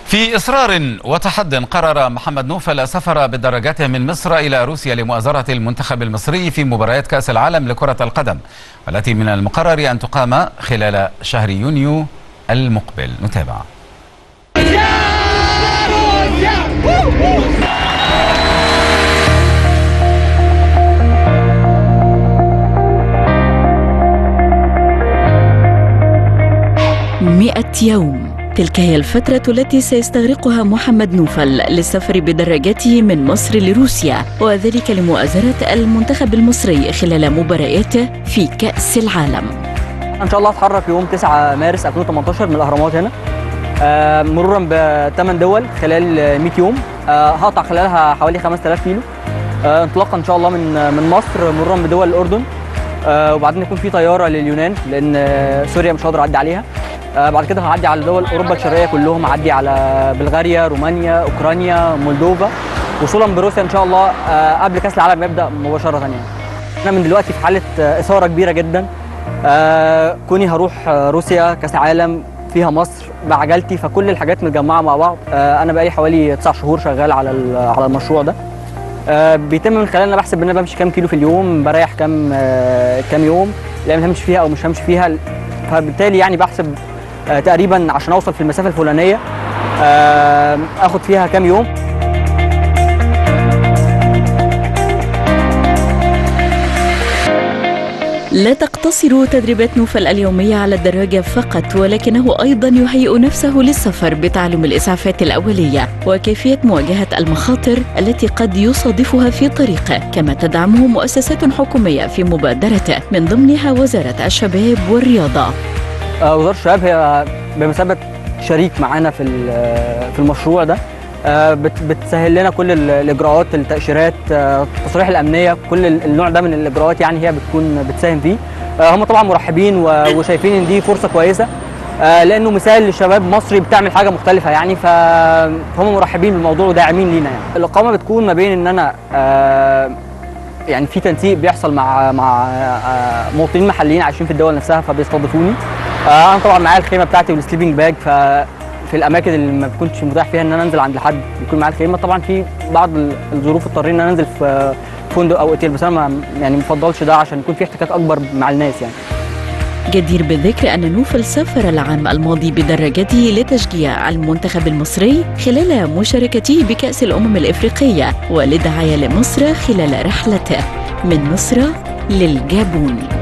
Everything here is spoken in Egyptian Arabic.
في إصرار وتحد قرر محمد نوفل سفر بدرجته من مصر إلى روسيا لمؤازرة المنتخب المصري في مباريات كأس العالم لكرة القدم والتي من المقرر أن تقام خلال شهر يونيو المقبل نتابع مئة يوم تلك هي الفترة التي سيستغرقها محمد نوفل للسفر بدراجته من مصر لروسيا وذلك لمؤازرة المنتخب المصري خلال مبارياته في كأس العالم ان شاء الله هتحرك يوم 9 مارس 2018 من الاهرامات هنا آه، مرورا بثمان دول خلال 100 يوم آه، هقطع خلالها حوالي 5000 كيلو آه، انطلاقا ان شاء الله من من مصر مرورا بدول الاردن آه، وبعدين يكون في طياره لليونان لان آه، سوريا مش هقدر اعدي عليها آه، بعد كده هعدي على دول اوروبا الشرقيه كلهم هعدي على بلغاريا رومانيا اوكرانيا مولدوفا وصولا بروسيا ان شاء الله آه، قبل كاس العالم يبدا مباشره يعني احنا من دلوقتي في حاله آه، اثاره كبيره جدا آه كوني هروح آه، روسيا كاس عالم فيها مصر بعجلتي فكل الحاجات متجمعه مع بعض آه انا بقالي حوالي 9 شهور شغال على ال- على المشروع ده آه بيتم من خلال انا بحسب ان انا بمشي كام كيلو في اليوم بريح كام آه كام يوم الايام اللي همشي فيها او مش همشي فيها فبالتالي يعني بحسب آه تقريبا عشان اوصل في المسافه الفلانيه آه اخد فيها كام يوم لا تقتصر تدريبات نوفل اليومية على الدراجة فقط ولكنه أيضا يهيئ نفسه للسفر بتعلم الإسعافات الأولية وكيفية مواجهة المخاطر التي قد يصادفها في طريقه كما تدعمه مؤسسات حكومية في مبادرته من ضمنها وزارة الشباب والرياضة آه، وزاره الشباب هي بمثابه شريك معانا في ال- في المشروع ده آه، بت- بتسهل لنا كل ال- الاجراءات التاشيرات آه، التصاريح الامنيه كل ال- النوع ده من الاجراءات يعني هي بتكون بتساهم فيه آه، هم طبعا مرحبين و- وشايفين ان دي فرصه كويسه آه، لانه مثال لشباب مصري بتعمل حاجه مختلفه يعني ف- فهم مرحبين بالموضوع وداعمين لينا يعني الاقامه بتكون ما بين ان انا آه، يعني في تنسيق بيحصل مع مع آه، مواطنين محليين عايشين في الدول نفسها فبيستضيفوني آه، انا طبعا معايا الخيمه بتاعتي والسليبنج باج ففي الاماكن اللي ما بيكونش متاح فيها ان انا انزل عند حد بيكون معايا الخيمه طبعا في بعض ال- الظروف اضطرينا ان انا انزل في فندق او اوتيل بس انا ما يعني ما بفضلش ده عشان يكون في احتكاك اكبر مع الناس يعني جدير بالذكر أن نوفل سافر العام الماضي بدراجته لتشجيع المنتخب المصري خلال مشاركته بكأس الأمم الإفريقية وللدعاية لمصر خلال رحلته من مصر للجابون